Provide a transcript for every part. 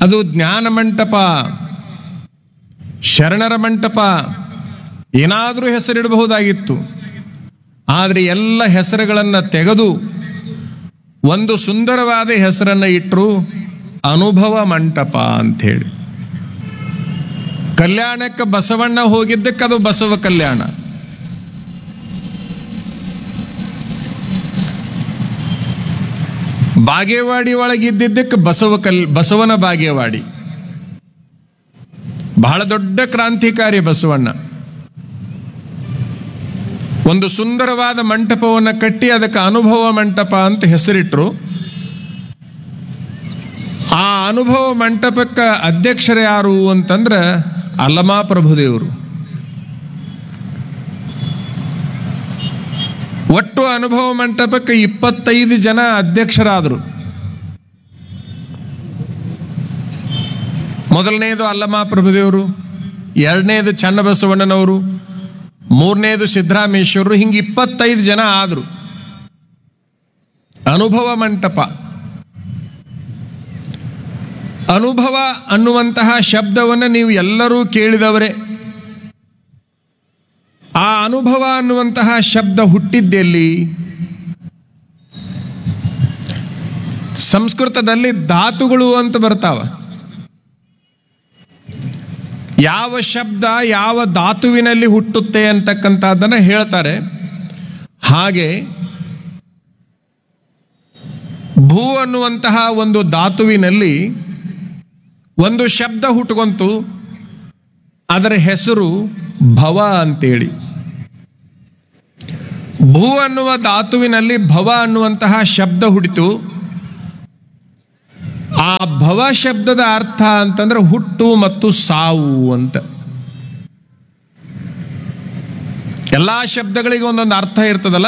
ಅದು ಜ್ಞಾನ ಮಂಟಪ ಶರಣರ ಮಂಟಪ ಏನಾದರೂ ಹೆಸರಿಡಬಹುದಾಗಿತ್ತು ಆದರೆ ಎಲ್ಲ ಹೆಸರುಗಳನ್ನು ತೆಗೆದು ಒಂದು ಸುಂದರವಾದ ಹೆಸರನ್ನು ಇಟ್ಟರು ಅನುಭವ ಮಂಟಪ ಅಂಥೇಳಿ ಕಲ್ಯಾಣಕ್ಕೆ ಬಸವಣ್ಣ ಹೋಗಿದ್ದಕ್ಕೆ ಅದು ಬಸವ ಕಲ್ಯಾಣ ಬಾಗೇವಾಡಿ ಒಳಗಿದ್ದಿದ್ದಕ್ಕೆ ಬಸವ ಕಲ್ ಬಸವನ ಬಾಗೇವಾಡಿ ಬಹಳ ದೊಡ್ಡ ಕ್ರಾಂತಿಕಾರಿ ಬಸವಣ್ಣ ಒಂದು ಸುಂದರವಾದ ಮಂಟಪವನ್ನು ಕಟ್ಟಿ ಅದಕ್ಕೆ ಅನುಭವ ಮಂಟಪ ಅಂತ ಹೆಸರಿಟ್ರು ಆ ಅನುಭವ ಮಂಟಪಕ್ಕೆ ಅಧ್ಯಕ್ಷರು ಯಾರು ಅಂತಂದ್ರೆ ಅಲ್ಲಮಾ ಪ್ರಭುದೇವರು ಒಟ್ಟು ಅನುಭವ ಮಂಟಪಕ್ಕೆ ಇಪ್ಪತ್ತೈದು ಜನ ಅಧ್ಯಕ್ಷರಾದರು ಮೊದಲನೇದು ಅಲ್ಲಮ ಪ್ರಭುದೇವರು ಎರಡನೇದು ಚನ್ನಬಸವಣ್ಣನವರು ಮೂರನೇದು ಸಿದ್ದರಾಮೇಶ್ವರರು ಹಿಂಗೆ ಇಪ್ಪತ್ತೈದು ಜನ ಆದರು ಅನುಭವ ಮಂಟಪ ಅನುಭವ ಅನ್ನುವಂತಹ ಶಬ್ದವನ್ನು ನೀವು ಎಲ್ಲರೂ ಕೇಳಿದವರೇ ಆ ಅನುಭವ ಅನ್ನುವಂತಹ ಶಬ್ದ ಹುಟ್ಟಿದ್ದೆಲ್ಲಿ ಸಂಸ್ಕೃತದಲ್ಲಿ ಧಾತುಗಳು ಅಂತ ಬರ್ತಾವ ಯಾವ ಶಬ್ದ ಯಾವ ಧಾತುವಿನಲ್ಲಿ ಹುಟ್ಟುತ್ತೆ ಅಂತಕ್ಕಂಥದ್ದನ್ನು ಹೇಳ್ತಾರೆ ಹಾಗೆ ಭೂ ಅನ್ನುವಂತಹ ಒಂದು ಧಾತುವಿನಲ್ಲಿ ಒಂದು ಶಬ್ದ ಹುಟ್ಟುಕೊಂತು ಅದರ ಹೆಸರು ಭವ ಅಂತೇಳಿ ಭೂ ಅನ್ನುವ ಧಾತುವಿನಲ್ಲಿ ಭವ ಅನ್ನುವಂತಹ ಶಬ್ದ ಹುಟ್ಟಿತು ಆ ಭವ ಶಬ್ದದ ಅರ್ಥ ಅಂತಂದ್ರೆ ಹುಟ್ಟು ಮತ್ತು ಸಾವು ಅಂತ ಎಲ್ಲಾ ಶಬ್ದಗಳಿಗೆ ಒಂದೊಂದು ಅರ್ಥ ಇರ್ತದಲ್ಲ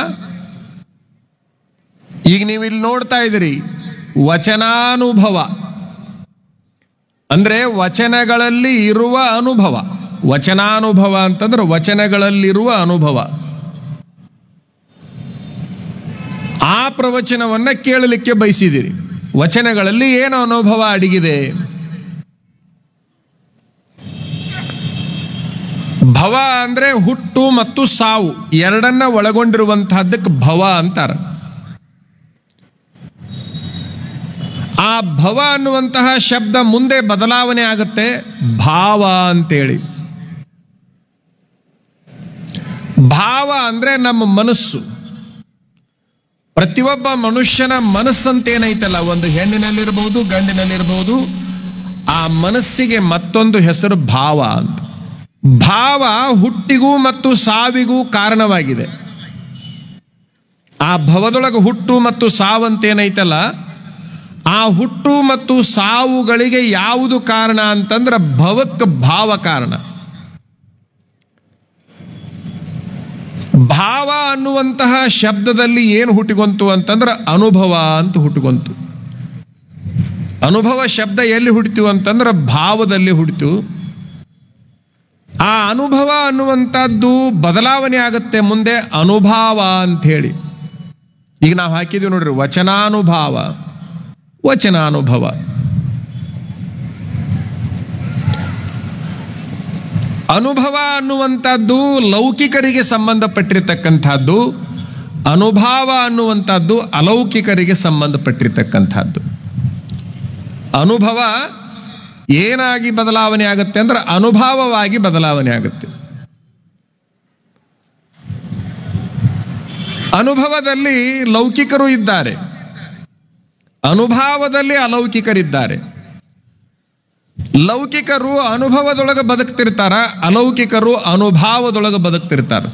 ಈಗ ನೀವು ಇಲ್ಲಿ ನೋಡ್ತಾ ಇದ್ದೀರಿ ವಚನಾನುಭವ ಅಂದ್ರೆ ವಚನಗಳಲ್ಲಿ ಇರುವ ಅನುಭವ ವಚನಾನುಭವ ಅಂತಂದ್ರೆ ವಚನಗಳಲ್ಲಿರುವ ಅನುಭವ ಆ ಪ್ರವಚನವನ್ನ ಕೇಳಲಿಕ್ಕೆ ಬಯಸಿದಿರಿ ವಚನಗಳಲ್ಲಿ ಏನು ಅನುಭವ ಅಡಗಿದೆ ಭವ ಅಂದ್ರೆ ಹುಟ್ಟು ಮತ್ತು ಸಾವು ಎರಡನ್ನ ಒಳಗೊಂಡಿರುವಂತಹದ್ದಕ್ಕೆ ಭವ ಅಂತಾರ ಆ ಭವ ಅನ್ನುವಂತಹ ಶಬ್ದ ಮುಂದೆ ಬದಲಾವಣೆ ಆಗುತ್ತೆ ಭಾವ ಅಂತೇಳಿ ಭಾವ ಅಂದ್ರೆ ನಮ್ಮ ಮನಸ್ಸು ಪ್ರತಿಯೊಬ್ಬ ಮನುಷ್ಯನ ಮನಸ್ಸಂತ ಏನೈತಲ್ಲ ಒಂದು ಹೆಣ್ಣಿನಲ್ಲಿರ್ಬಹುದು ಗಂಡಿನಲ್ಲಿರ್ಬಹುದು ಆ ಮನಸ್ಸಿಗೆ ಮತ್ತೊಂದು ಹೆಸರು ಭಾವ ಅಂತ ಭಾವ ಹುಟ್ಟಿಗೂ ಮತ್ತು ಸಾವಿಗೂ ಕಾರಣವಾಗಿದೆ ಆ ಭವದೊಳಗೆ ಹುಟ್ಟು ಮತ್ತು ಸಾವಂತ ಏನೈತಲ್ಲ ಆ ಹುಟ್ಟು ಮತ್ತು ಸಾವುಗಳಿಗೆ ಯಾವುದು ಕಾರಣ ಅಂತಂದ್ರೆ ಭವಕ್ಕೆ ಭಾವ ಕಾರಣ ಭಾವ ಅನ್ನುವಂತಹ ಶಬ್ದದಲ್ಲಿ ಏನು ಹುಟ್ಟಿಕೊಂತು ಅಂತಂದ್ರೆ ಅನುಭವ ಅಂತ ಹುಟ್ಟಿಕೊಂತು ಅನುಭವ ಶಬ್ದ ಎಲ್ಲಿ ಹುಟ್ಟಿತು ಅಂತಂದ್ರೆ ಭಾವದಲ್ಲಿ ಹುಟ್ಟಿತು ಆ ಅನುಭವ ಅನ್ನುವಂಥದ್ದು ಬದಲಾವಣೆ ಆಗುತ್ತೆ ಮುಂದೆ ಅನುಭಾವ ಅಂತ ಹೇಳಿ ಈಗ ನಾವು ಹಾಕಿದೀವಿ ನೋಡ್ರಿ ವಚನಾನುಭಾವ ವಚನಾನುಭವ ಅನುಭವ ಅನ್ನುವಂಥದ್ದು ಲೌಕಿಕರಿಗೆ ಸಂಬಂಧಪಟ್ಟಿರ್ತಕ್ಕಂಥದ್ದು ಅನುಭಾವ ಅನ್ನುವಂಥದ್ದು ಅಲೌಕಿಕರಿಗೆ ಸಂಬಂಧಪಟ್ಟಿರ್ತಕ್ಕಂಥದ್ದು ಅನುಭವ ಏನಾಗಿ ಬದಲಾವಣೆ ಆಗುತ್ತೆ ಅಂದ್ರೆ ಅನುಭಾವವಾಗಿ ಬದಲಾವಣೆ ಆಗುತ್ತೆ ಅನುಭವದಲ್ಲಿ ಲೌಕಿಕರು ಇದ್ದಾರೆ ಅನುಭಾವದಲ್ಲಿ ಅಲೌಕಿಕರಿದ್ದಾರೆ ಲೌಕಿಕರು ಅನುಭವದೊಳಗೆ ಬದುಕ್ತಿರ್ತಾರ ಅಲೌಕಿಕರು ಅನುಭಾವದೊಳಗೆ ಬದುಕ್ತಿರ್ತಾರ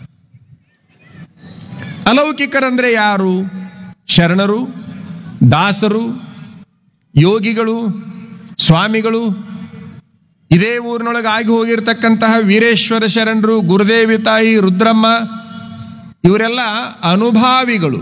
ಅಲೌಕಿಕರಂದ್ರೆ ಯಾರು ಶರಣರು ದಾಸರು ಯೋಗಿಗಳು ಸ್ವಾಮಿಗಳು ಇದೇ ಊರಿನೊಳಗೆ ಆಗಿ ಹೋಗಿರ್ತಕ್ಕಂತಹ ವೀರೇಶ್ವರ ಶರಣರು ಗುರುದೇವಿ ತಾಯಿ ರುದ್ರಮ್ಮ ಇವರೆಲ್ಲ ಅನುಭಾವಿಗಳು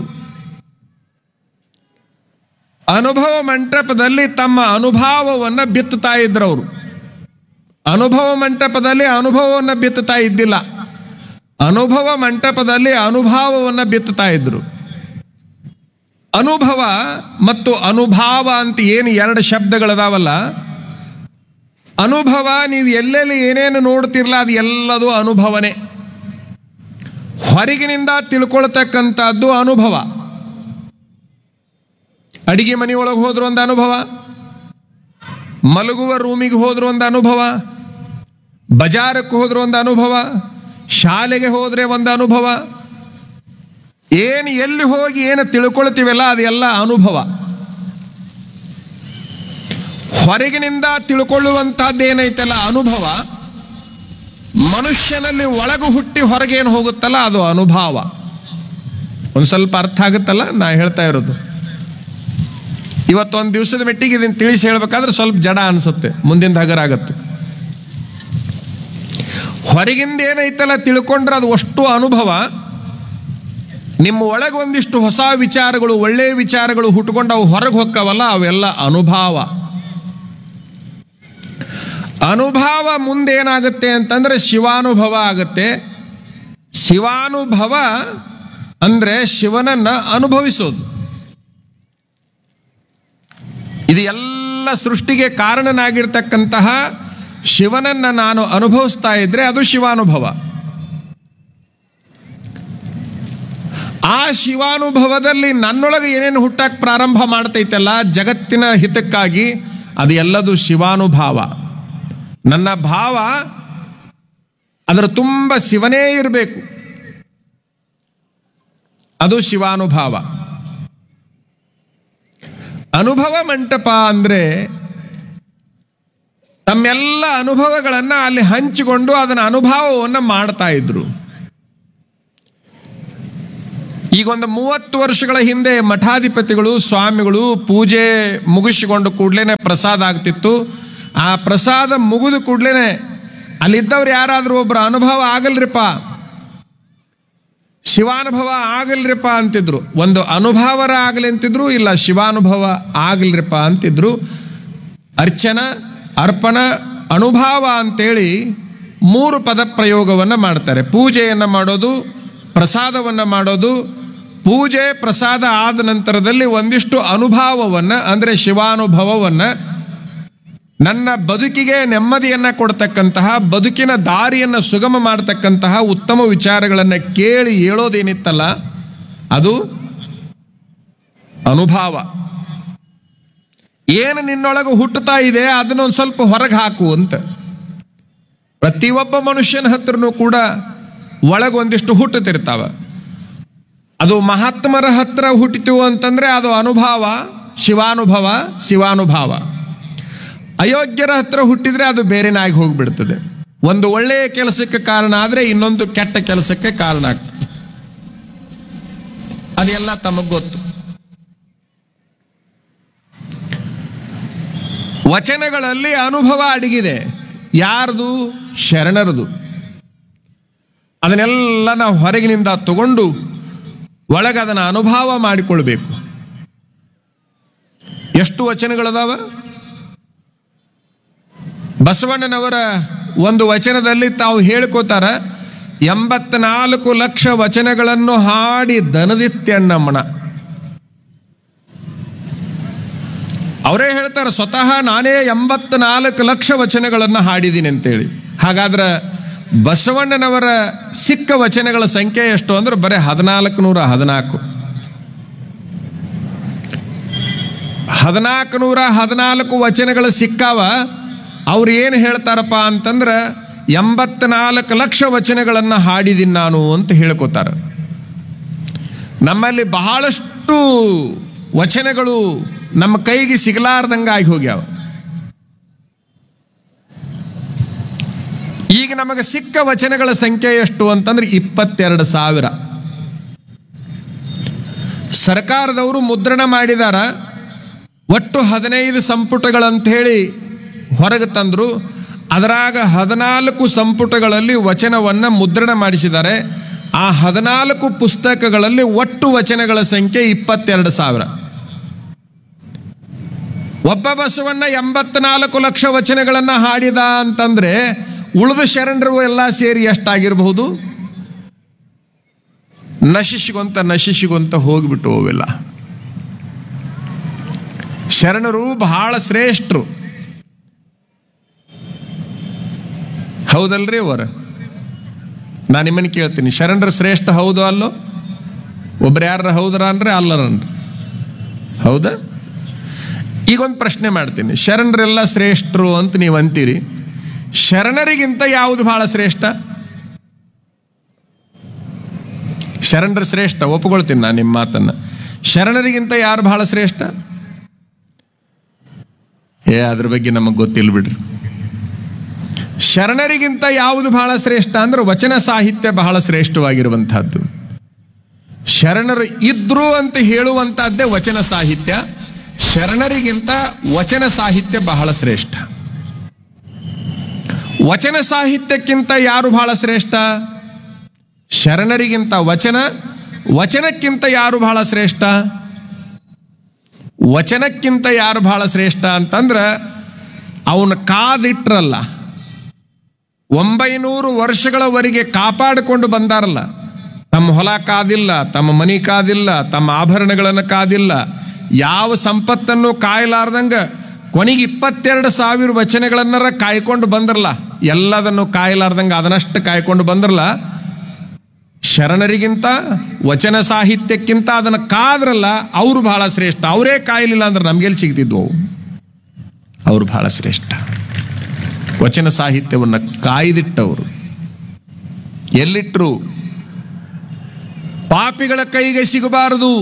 ಅನುಭವ ಮಂಟಪದಲ್ಲಿ ತಮ್ಮ ಅನುಭವವನ್ನು ಬಿತ್ತುತ್ತಾ ಇದ್ರು ಅವರು ಅನುಭವ ಮಂಟಪದಲ್ಲಿ ಅನುಭವವನ್ನು ಬಿತ್ತುತ್ತಾ ಇದ್ದಿಲ್ಲ ಅನುಭವ ಮಂಟಪದಲ್ಲಿ ಅನುಭವವನ್ನು ಬಿತ್ತುತ್ತಾ ಇದ್ರು ಅನುಭವ ಮತ್ತು ಅನುಭಾವ ಅಂತ ಏನು ಎರಡು ಶಬ್ದಗಳದಾವಲ್ಲ ಅನುಭವ ನೀವು ಎಲ್ಲೆಲ್ಲಿ ಏನೇನು ನೋಡ್ತಿರ್ಲ ಅದು ಎಲ್ಲದೂ ಅನುಭವನೇ ಹೊರಗಿನಿಂದ ತಿಳ್ಕೊಳ್ತಕ್ಕಂಥದ್ದು ಅನುಭವ ಅಡಿಗೆ ಮನೆಯೊಳಗೆ ಹೋದ್ರು ಒಂದು ಅನುಭವ ಮಲಗುವ ರೂಮಿಗೆ ಹೋದ್ರು ಒಂದು ಅನುಭವ ಬಜಾರಕ್ಕೆ ಹೋದ್ರು ಒಂದು ಅನುಭವ ಶಾಲೆಗೆ ಹೋದ್ರೆ ಒಂದು ಅನುಭವ ಏನು ಎಲ್ಲಿ ಹೋಗಿ ಏನು ತಿಳ್ಕೊಳ್ತೀವಲ್ಲ ಅದೆಲ್ಲ ಅನುಭವ ಹೊರಗಿನಿಂದ ತಿಳ್ಕೊಳ್ಳುವಂತಹದ್ದು ಏನೈತಲ್ಲ ಅನುಭವ ಮನುಷ್ಯನಲ್ಲಿ ಒಳಗು ಹುಟ್ಟಿ ಹೊರಗೇನು ಹೋಗುತ್ತಲ್ಲ ಅದು ಅನುಭವ ಒಂದು ಸ್ವಲ್ಪ ಅರ್ಥ ಆಗುತ್ತಲ್ಲ ನಾ ಹೇಳ್ತಾ ಇರೋದು ಇವತ್ತೊಂದು ದಿವಸದ ಮೆಟ್ಟಿಗೆ ಇದನ್ನು ತಿಳಿಸಿ ಹೇಳ್ಬೇಕಾದ್ರೆ ಸ್ವಲ್ಪ ಜಡ ಅನಿಸುತ್ತೆ ಮುಂದಿನ ಹಗರ ಆಗತ್ತೆ ಹೊರಗಿಂದ ಏನೈತಲ್ಲ ತಿಳ್ಕೊಂಡ್ರೆ ಅದು ಅಷ್ಟು ಅನುಭವ ನಿಮ್ಮ ಒಳಗೆ ಒಂದಿಷ್ಟು ಹೊಸ ವಿಚಾರಗಳು ಒಳ್ಳೆಯ ವಿಚಾರಗಳು ಹುಟ್ಕೊಂಡು ಅವು ಹೊರಗೆ ಹೊಕ್ಕವಲ್ಲ ಅವೆಲ್ಲ ಅನುಭವ ಅನುಭವ ಮುಂದೇನಾಗುತ್ತೆ ಅಂತಂದ್ರೆ ಶಿವಾನುಭವ ಆಗುತ್ತೆ ಶಿವಾನುಭವ ಅಂದ್ರೆ ಶಿವನನ್ನ ಅನುಭವಿಸೋದು ಇದು ಎಲ್ಲ ಸೃಷ್ಟಿಗೆ ಕಾರಣನಾಗಿರ್ತಕ್ಕಂತಹ ಶಿವನನ್ನ ನಾನು ಅನುಭವಿಸ್ತಾ ಇದ್ರೆ ಅದು ಶಿವಾನುಭವ ಆ ಶಿವಾನುಭವದಲ್ಲಿ ನನ್ನೊಳಗೆ ಏನೇನು ಹುಟ್ಟಕ್ಕೆ ಪ್ರಾರಂಭ ಮಾಡ್ತೈತಲ್ಲ ಜಗತ್ತಿನ ಹಿತಕ್ಕಾಗಿ ಅದು ಎಲ್ಲದು ಶಿವಾನುಭಾವ ನನ್ನ ಭಾವ ಅದರ ತುಂಬ ಶಿವನೇ ಇರಬೇಕು ಅದು ಶಿವಾನುಭಾವ ಅನುಭವ ಮಂಟಪ ಅಂದ್ರೆ ತಮ್ಮೆಲ್ಲ ಅನುಭವಗಳನ್ನು ಅಲ್ಲಿ ಹಂಚಿಕೊಂಡು ಅದನ್ನ ಅನುಭವವನ್ನು ಮಾಡ್ತಾ ಇದ್ರು ಈಗ ಒಂದು ಮೂವತ್ತು ವರ್ಷಗಳ ಹಿಂದೆ ಮಠಾಧಿಪತಿಗಳು ಸ್ವಾಮಿಗಳು ಪೂಜೆ ಮುಗಿಸಿಕೊಂಡು ಕೂಡ್ಲೇನೆ ಪ್ರಸಾದ ಆಗ್ತಿತ್ತು ಆ ಪ್ರಸಾದ ಮುಗಿದು ಕೂಡ್ಲೇನೆ ಅಲ್ಲಿದ್ದವ್ರು ಯಾರಾದರೂ ಒಬ್ಬರು ಅನುಭವ ಆಗಲ್ರಿಪ್ಪ ಶಿವಾನುಭವ ಆಗಲ್ರಿಪ್ಪ ಅಂತಿದ್ರು ಒಂದು ಅನುಭವರ ಆಗಲಿ ಅಂತಿದ್ರು ಇಲ್ಲ ಶಿವಾನುಭವ ಆಗಲ್ರಿಪ್ಪ ಅಂತಿದ್ರು ಅರ್ಚನ ಅರ್ಪಣ ಅನುಭವ ಅಂತೇಳಿ ಮೂರು ಪದ ಪ್ರಯೋಗವನ್ನು ಮಾಡ್ತಾರೆ ಪೂಜೆಯನ್ನು ಮಾಡೋದು ಪ್ರಸಾದವನ್ನು ಮಾಡೋದು ಪೂಜೆ ಪ್ರಸಾದ ಆದ ನಂತರದಲ್ಲಿ ಒಂದಿಷ್ಟು ಅನುಭವವನ್ನು ಅಂದರೆ ಶಿವಾನುಭವವನ್ನು ನನ್ನ ಬದುಕಿಗೆ ನೆಮ್ಮದಿಯನ್ನ ಕೊಡ್ತಕ್ಕಂತಹ ಬದುಕಿನ ದಾರಿಯನ್ನು ಸುಗಮ ಮಾಡತಕ್ಕಂತಹ ಉತ್ತಮ ವಿಚಾರಗಳನ್ನು ಕೇಳಿ ಹೇಳೋದೇನಿತ್ತಲ್ಲ ಅದು ಅನುಭವ ಏನು ನಿನ್ನೊಳಗೆ ಹುಟ್ಟುತ್ತಾ ಇದೆ ಅದನ್ನೊಂದು ಸ್ವಲ್ಪ ಹೊರಗೆ ಹಾಕು ಅಂತ ಪ್ರತಿಯೊಬ್ಬ ಮನುಷ್ಯನ ಹತ್ರನೂ ಕೂಡ ಒಳಗೆ ಒಂದಿಷ್ಟು ಹುಟ್ಟುತ್ತಿರ್ತಾವ ಅದು ಮಹಾತ್ಮರ ಹತ್ರ ಹುಟ್ಟಿತು ಅಂತಂದ್ರೆ ಅದು ಅನುಭವ ಶಿವಾನುಭವ ಶಿವಾನುಭವ ಅಯೋಗ್ಯರ ಹತ್ರ ಹುಟ್ಟಿದ್ರೆ ಅದು ಬೇರೆನಾಗಿ ಹೋಗ್ಬಿಡ್ತದೆ ಒಂದು ಒಳ್ಳೆಯ ಕೆಲಸಕ್ಕೆ ಕಾರಣ ಆದರೆ ಇನ್ನೊಂದು ಕೆಟ್ಟ ಕೆಲಸಕ್ಕೆ ಕಾರಣ ಆಗ್ತದೆ ಅದೆಲ್ಲ ತಮಗ್ ಗೊತ್ತು ವಚನಗಳಲ್ಲಿ ಅನುಭವ ಅಡಗಿದೆ ಯಾರ್ದು ಶರಣರದು ಅದನ್ನೆಲ್ಲ ನಾವು ಹೊರಗಿನಿಂದ ತಗೊಂಡು ಒಳಗೆ ಅದನ್ನು ಅನುಭವ ಮಾಡಿಕೊಳ್ಬೇಕು ಎಷ್ಟು ವಚನಗಳದಾವ ಬಸವಣ್ಣನವರ ಒಂದು ವಚನದಲ್ಲಿ ತಾವು ಹೇಳ್ಕೋತಾರ ಎಂಬತ್ನಾಲ್ಕು ಲಕ್ಷ ವಚನಗಳನ್ನು ಹಾಡಿ ದನದಿತ್ಯನ್ನಮ್ಮನ ಅವರೇ ಹೇಳ್ತಾರೆ ಸ್ವತಃ ನಾನೇ ಎಂಬತ್ನಾಲ್ಕು ಲಕ್ಷ ವಚನಗಳನ್ನು ಹಾಡಿದ್ದೀನಿ ಅಂತೇಳಿ ಹಾಗಾದ್ರೆ ಬಸವಣ್ಣನವರ ಸಿಕ್ಕ ವಚನಗಳ ಸಂಖ್ಯೆ ಎಷ್ಟು ಅಂದ್ರೆ ಬರೀ ಹದಿನಾಲ್ಕು ನೂರ ಹದಿನಾಲ್ಕು ಹದಿನಾಲ್ಕು ನೂರ ಹದಿನಾಲ್ಕು ವಚನಗಳು ಸಿಕ್ಕಾವ ಅವ್ರು ಏನು ಹೇಳ್ತಾರಪ್ಪ ಅಂತಂದ್ರೆ ಎಂಬತ್ನಾಲ್ಕು ಲಕ್ಷ ವಚನಗಳನ್ನು ಹಾಡಿದ್ದೀನಿ ನಾನು ಅಂತ ಹೇಳ್ಕೊತಾರ ನಮ್ಮಲ್ಲಿ ಬಹಳಷ್ಟು ವಚನಗಳು ನಮ್ಮ ಕೈಗೆ ಸಿಗಲಾರ್ದಂಗ ಆಗಿ ಹೋಗ್ಯಾವ ಈಗ ನಮಗೆ ಸಿಕ್ಕ ವಚನಗಳ ಸಂಖ್ಯೆ ಎಷ್ಟು ಅಂತಂದ್ರೆ ಇಪ್ಪತ್ತೆರಡು ಸಾವಿರ ಸರ್ಕಾರದವರು ಮುದ್ರಣ ಮಾಡಿದಾರ ಒಟ್ಟು ಹದಿನೈದು ಸಂಪುಟಗಳಂತ ಹೇಳಿ ಹೊರಗೆ ತಂದ್ರು ಅದರಾಗ ಹದಿನಾಲ್ಕು ಸಂಪುಟಗಳಲ್ಲಿ ವಚನವನ್ನು ಮುದ್ರಣ ಮಾಡಿಸಿದ್ದಾರೆ ಆ ಹದಿನಾಲ್ಕು ಪುಸ್ತಕಗಳಲ್ಲಿ ಒಟ್ಟು ವಚನಗಳ ಸಂಖ್ಯೆ ಇಪ್ಪತ್ತೆರಡು ಸಾವಿರ ಒಬ್ಬ ಬಸವಣ್ಣ ಎಂಬತ್ನಾಲ್ಕು ಲಕ್ಷ ವಚನಗಳನ್ನು ಹಾಡಿದ ಅಂತಂದ್ರೆ ಉಳಿದ ಶರಣರು ಎಲ್ಲ ಸೇರಿ ಎಷ್ಟಾಗಿರಬಹುದು ನಶಿಸಿಗೊಂತ ನಶಿಸಿಗೊಂತ ಹೋಗ್ಬಿಟ್ಟು ಹೋವಿಲ್ಲ ಶರಣರು ಬಹಳ ಶ್ರೇಷ್ಠರು ಹೌದಲ್ರಿ ಅವರ ನಾನು ನಿಮ್ಮನ್ನು ಕೇಳ್ತೀನಿ ಶರಣರ ಶ್ರೇಷ್ಠ ಹೌದು ಅಲ್ಲೋ ಒಬ್ರು ಯಾರ ಹೌದರ ಅಂದ್ರೆ ಅಲ್ಲರನ್ರಿ ಹೌದಾ ಈಗೊಂದು ಪ್ರಶ್ನೆ ಮಾಡ್ತೀನಿ ಶರಣರೆಲ್ಲ ಶ್ರೇಷ್ಠರು ಅಂತ ನೀವು ಅಂತೀರಿ ಶರಣರಿಗಿಂತ ಯಾವುದು ಬಹಳ ಶ್ರೇಷ್ಠ ಶರಣರ ಶ್ರೇಷ್ಠ ಒಪ್ಕೊಳ್ತೀನಿ ನಾನು ನಿಮ್ಮ ಮಾತನ್ನ ಶರಣರಿಗಿಂತ ಯಾರು ಬಹಳ ಶ್ರೇಷ್ಠ ಏ ಅದ್ರ ಬಗ್ಗೆ ನಮಗೆ ಗೊತ್ತಿಲ್ಲ ಬಿಡ್ರಿ ಶರಣರಿಗಿಂತ ಯಾವುದು ಬಹಳ ಶ್ರೇಷ್ಠ ಅಂದ್ರೆ ವಚನ ಸಾಹಿತ್ಯ ಬಹಳ ಶ್ರೇಷ್ಠವಾಗಿರುವಂತಹದ್ದು ಶರಣರು ಇದ್ರು ಅಂತ ಹೇಳುವಂತಹದ್ದೇ ವಚನ ಸಾಹಿತ್ಯ ಶರಣರಿಗಿಂತ ವಚನ ಸಾಹಿತ್ಯ ಬಹಳ ಶ್ರೇಷ್ಠ ವಚನ ಸಾಹಿತ್ಯಕ್ಕಿಂತ ಯಾರು ಬಹಳ ಶ್ರೇಷ್ಠ ಶರಣರಿಗಿಂತ ವಚನ ವಚನಕ್ಕಿಂತ ಯಾರು ಬಹಳ ಶ್ರೇಷ್ಠ ವಚನಕ್ಕಿಂತ ಯಾರು ಬಹಳ ಶ್ರೇಷ್ಠ ಅಂತಂದ್ರೆ ಅವನ ಕಾದಿಟ್ರಲ್ಲ ಒಂಬೈನೂರು ವರ್ಷಗಳವರೆಗೆ ಕಾಪಾಡಿಕೊಂಡು ಬಂದಾರಲ್ಲ ತಮ್ಮ ಹೊಲ ಕಾದಿಲ್ಲ ತಮ್ಮ ಮನಿ ಕಾದಿಲ್ಲ ತಮ್ಮ ಆಭರಣಗಳನ್ನು ಕಾದಿಲ್ಲ ಯಾವ ಸಂಪತ್ತನ್ನು ಕಾಯಲಾರ್ದಂಗ ಕೊನೆಗೆ ಇಪ್ಪತ್ತೆರಡು ಸಾವಿರ ವಚನಗಳನ್ನರ ಕಾಯ್ಕೊಂಡು ಬಂದ್ರಲ್ಲ ಎಲ್ಲದನ್ನು ಕಾಯಲಾರ್ದಂಗ ಅದನ್ನಷ್ಟು ಕಾಯ್ಕೊಂಡು ಬಂದ್ರಲ್ಲ ಶರಣರಿಗಿಂತ ವಚನ ಸಾಹಿತ್ಯಕ್ಕಿಂತ ಅದನ್ನು ಕಾದ್ರಲ್ಲ ಅವರು ಬಹಳ ಶ್ರೇಷ್ಠ ಅವರೇ ಕಾಯಲಿಲ್ಲ ಅಂದ್ರೆ ನಮ್ಗೆಲ್ಲಿ ಸಿಗ್ತಿದ್ವು ಅವು ಅವರು ಬಹಳ ಶ್ರೇಷ್ಠ ವಚನ ಸಾಹಿತ್ಯವನ್ನು ಕಾಯ್ದಿಟ್ಟವರು ಎಲ್ಲಿಟ್ರು ಪಾಪಿಗಳ ಕೈಗೆ ಸಿಗಬಾರದು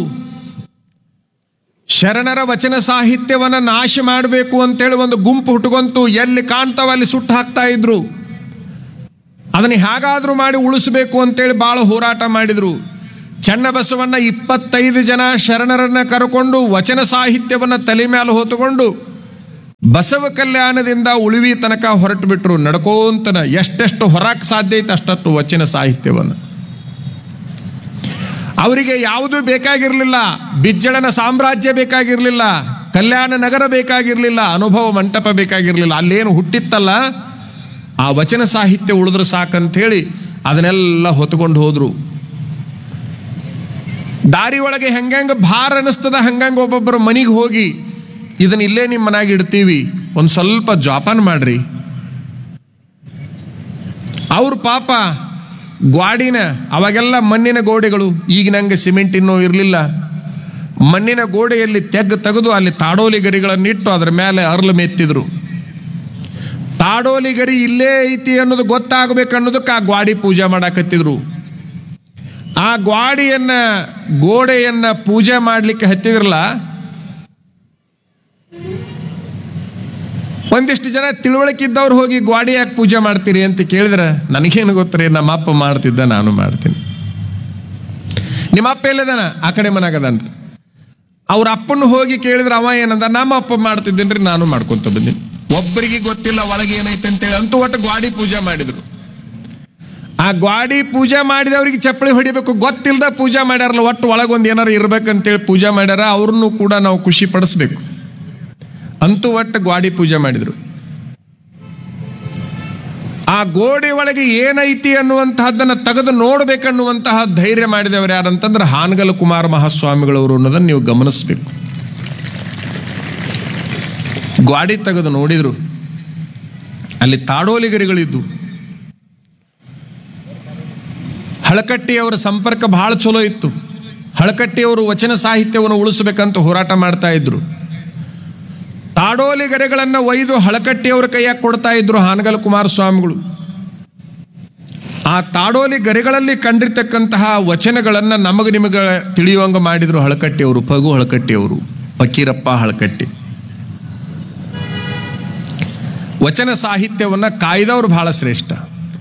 ಶರಣರ ವಚನ ಸಾಹಿತ್ಯವನ್ನ ನಾಶ ಮಾಡಬೇಕು ಅಂತೇಳಿ ಒಂದು ಗುಂಪು ಹುಟ್ಟುಕೊಂತು ಎಲ್ಲಿ ಕಾಣ್ತಾವ ಅಲ್ಲಿ ಸುಟ್ಟು ಹಾಕ್ತಾ ಇದ್ರು ಅದನ್ನ ಹೇಗಾದ್ರೂ ಮಾಡಿ ಉಳಿಸ್ಬೇಕು ಅಂತೇಳಿ ಬಹಳ ಹೋರಾಟ ಮಾಡಿದ್ರು ಚನ್ನಬಸವಣ್ಣ ಇಪ್ಪತ್ತೈದು ಜನ ಶರಣರನ್ನ ಕರ್ಕೊಂಡು ವಚನ ಸಾಹಿತ್ಯವನ್ನ ತಲೆ ಮೇಲೆ ಹೊತ್ತುಕೊಂಡು ಬಸವ ಕಲ್ಯಾಣದಿಂದ ಉಳಿವಿ ತನಕ ಹೊರಟು ಬಿಟ್ರು ನಡ್ಕೋಂತನ ಎಷ್ಟೆಷ್ಟು ಹೊರಕ್ಕೆ ಸಾಧ್ಯ ಐತೆ ಅಷ್ಟಷ್ಟು ವಚನ ಸಾಹಿತ್ಯವನ್ನು ಅವರಿಗೆ ಯಾವುದೂ ಬೇಕಾಗಿರಲಿಲ್ಲ ಬಿಜ್ಜಳನ ಸಾಮ್ರಾಜ್ಯ ಬೇಕಾಗಿರಲಿಲ್ಲ ಕಲ್ಯಾಣ ನಗರ ಬೇಕಾಗಿರಲಿಲ್ಲ ಅನುಭವ ಮಂಟಪ ಬೇಕಾಗಿರಲಿಲ್ಲ ಅಲ್ಲೇನು ಹುಟ್ಟಿತ್ತಲ್ಲ ಆ ವಚನ ಸಾಹಿತ್ಯ ಉಳಿದ್ರೆ ಸಾಕಂಥೇಳಿ ಅದನ್ನೆಲ್ಲ ಹೊತ್ಕೊಂಡು ಹೋದ್ರು ದಾರಿ ಒಳಗೆ ಹೆಂಗಂಗ ಭಾರ ಅನಿಸ್ತದ ಹಂಗಂಗ ಒಬ್ಬೊಬ್ಬರು ಮನೆಗೆ ಹೋಗಿ ಇದನ್ನ ಇಲ್ಲೇ ನಿಮ್ಮ ಮನೆಯಾಗ ಇಡ್ತೀವಿ ಒಂದು ಸ್ವಲ್ಪ ಜೋಪಾನ ಮಾಡ್ರಿ ಅವ್ರ ಪಾಪ ಗ್ವಾಡಿನ ಅವಾಗೆಲ್ಲ ಮಣ್ಣಿನ ಗೋಡೆಗಳು ಈಗಿನಂಗೆ ಸಿಮೆಂಟ್ ಇನ್ನೂ ಇರಲಿಲ್ಲ ಮಣ್ಣಿನ ಗೋಡೆಯಲ್ಲಿ ತೆಗ್ಗು ತೆಗೆದು ಅಲ್ಲಿ ತಾಡೋಲಿ ಗರಿಗಳನ್ನಿಟ್ಟು ಅದರ ಮೇಲೆ ಅರ್ಲು ಮೆತ್ತಿದ್ರು ತಾಡೋಲಿ ಗರಿ ಇಲ್ಲೇ ಐತಿ ಅನ್ನೋದು ಗೊತ್ತಾಗಬೇಕು ಅನ್ನೋದಕ್ಕೆ ಆ ಗ್ವಾಡಿ ಪೂಜೆ ಮಾಡಾಕತ್ತಿದ್ರು ಆ ಗ್ವಾಡಿಯನ್ನ ಗೋಡೆಯನ್ನ ಪೂಜೆ ಮಾಡ್ಲಿಕ್ಕೆ ಹತ್ತಿದ್ರಲ್ಲ ಒಂದಿಷ್ಟು ಜನ ತಿಳುವಳಿಕಿದ್ದವ್ರು ಹೋಗಿ ಗ್ವಾಡಿ ಯಾಕೆ ಪೂಜೆ ಮಾಡ್ತೀರಿ ಅಂತ ಕೇಳಿದ್ರೆ ನನಗೇನು ಗೊತ್ತರಿ ನಮ್ಮ ಅಪ್ಪ ಮಾಡ್ತಿದ್ದ ನಾನು ಮಾಡ್ತೀನಿ ನಿಮ್ಮ ಅಪ್ಪ ಎಲ್ಲದಾನ ಆ ಕಡೆ ಮನಾಗದನ್ರಿ ಅವ್ರ ಅಪ್ಪನ ಹೋಗಿ ಕೇಳಿದ್ರೆ ಅವ ಏನಂದ ನಮ್ಮ ಅಪ್ಪ ಮಾಡ್ತಿದ್ದೇನ್ರಿ ನಾನು ಮಾಡ್ಕೊಂತ ಬಂದೀನಿ ಒಬ್ಬರಿಗೆ ಗೊತ್ತಿಲ್ಲ ಒಳಗೆ ಏನೈತೆ ಅಂತೇಳಿ ಅಂತೂ ಒಟ್ಟು ಗ್ವಾಡಿ ಪೂಜೆ ಮಾಡಿದ್ರು ಆ ಗ್ವಾಡಿ ಪೂಜೆ ಮಾಡಿದವ್ರಿಗೆ ಚಪ್ಪಳಿ ಹೊಡಿಬೇಕು ಗೊತ್ತಿಲ್ಲದ ಪೂಜೆ ಮಾಡ್ಯಾರಲ್ಲ ಒಟ್ಟು ಒಳಗೊಂದು ಏನಾರು ಇರ್ಬೇಕಂತೇಳಿ ಪೂಜೆ ಮಾಡ್ಯಾರ ಅವ್ರನ್ನೂ ಕೂಡ ನಾವು ಖುಷಿ ಪಡಿಸ್ಬೇಕು ಅಂತೂ ಒಟ್ಟು ಗ್ವಾಡಿ ಪೂಜೆ ಮಾಡಿದ್ರು ಆ ಗೋಡೆ ಒಳಗೆ ಏನೈತಿ ಅನ್ನುವಂತಹದ್ದನ್ನು ತೆಗೆದು ನೋಡ್ಬೇಕನ್ನುವಂತಹ ಧೈರ್ಯ ಮಾಡಿದವರು ಯಾರಂತಂದ್ರೆ ಹಾನಗಲ್ ಕುಮಾರ ಮಹಾಸ್ವಾಮಿಗಳವರು ಅನ್ನೋದನ್ನು ನೀವು ಗಮನಿಸಬೇಕು ಗ್ವಾಡಿ ತೆಗೆದು ನೋಡಿದ್ರು ಅಲ್ಲಿ ತಾಡೋಲಿಗರಿಗಳಿದ್ದು ಹಳಕಟ್ಟಿಯವರ ಸಂಪರ್ಕ ಬಹಳ ಚಲೋ ಇತ್ತು ಹಳಕಟ್ಟಿಯವರು ವಚನ ಸಾಹಿತ್ಯವನ್ನು ಉಳಿಸಬೇಕಂತ ಹೋರಾಟ ಮಾಡ್ತಾ ಇದ್ರು ತಾಡೋಲಿಗರೆಗಳನ್ನ ಒಯ್ದು ಹಳಕಟ್ಟಿಯವರ ಕೈಯಾಗ ಕೊಡ್ತಾ ಇದ್ರು ಹಾನಗಲ್ ಕುಮಾರಸ್ವಾಮಿಗಳು ಆ ತಾಡೋಲಿ ಗರಿಗಳಲ್ಲಿ ಕಂಡಿರ್ತಕ್ಕಂತಹ ವಚನಗಳನ್ನ ನಮಗೆ ನಿಮಗೆ ತಿಳಿಯುವಂಗ ಮಾಡಿದ್ರು ಹಳಕಟ್ಟಿಯವರು ಪಗು ಹಳಕಟ್ಟಿಯವರು ಫಕೀರಪ್ಪ ಹಳಕಟ್ಟಿ ವಚನ ಸಾಹಿತ್ಯವನ್ನ ಕಾಯ್ದವ್ರು ಬಹಳ ಶ್ರೇಷ್ಠ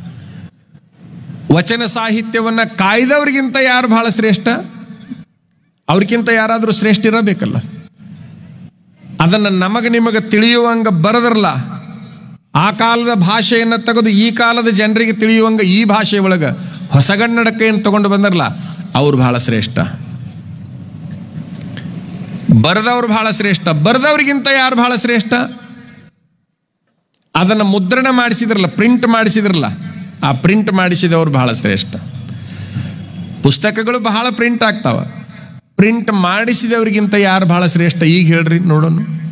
ವಚನ ಸಾಹಿತ್ಯವನ್ನ ಕಾಯ್ದವ್ರಿಗಿಂತ ಯಾರು ಬಹಳ ಶ್ರೇಷ್ಠ ಅವ್ರಿಗಿಂತ ಯಾರಾದರೂ ಶ್ರೇಷ್ಠ ಇರಬೇಕಲ್ಲ ಅದನ್ನು ನಮಗೆ ನಿಮಗೆ ತಿಳಿಯುವಂಗ ಬರದ್ರಲ್ಲ ಆ ಕಾಲದ ಭಾಷೆಯನ್ನು ತೆಗೆದು ಈ ಕಾಲದ ಜನರಿಗೆ ತಿಳಿಯುವಂಗ ಈ ಭಾಷೆ ಒಳಗೆ ಹೊಸಗನ್ನಡಕೆಯನ್ನು ತಗೊಂಡು ಬಂದರಲ್ಲ ಅವ್ರು ಬಹಳ ಶ್ರೇಷ್ಠ ಬರೆದವ್ರು ಬಹಳ ಶ್ರೇಷ್ಠ ಬರೆದವ್ರಿಗಿಂತ ಯಾರು ಬಹಳ ಶ್ರೇಷ್ಠ ಅದನ್ನು ಮುದ್ರಣ ಮಾಡಿಸಿದ್ರಲ್ಲ ಪ್ರಿಂಟ್ ಮಾಡಿಸಿದ್ರಲ್ಲ ಆ ಪ್ರಿಂಟ್ ಮಾಡಿಸಿದವ್ರು ಬಹಳ ಶ್ರೇಷ್ಠ ಪುಸ್ತಕಗಳು ಬಹಳ ಪ್ರಿಂಟ್ ಆಗ್ತಾವ ಪ್ರಿಂಟ್ ಮಾಡಿಸಿದವ್ರಿಗಿಂತ ಯಾರು ಬಹಳ ಶ್ರೇಷ್ಠ ಈಗ ಹೇಳ್ರಿ ನೋಡೋಣ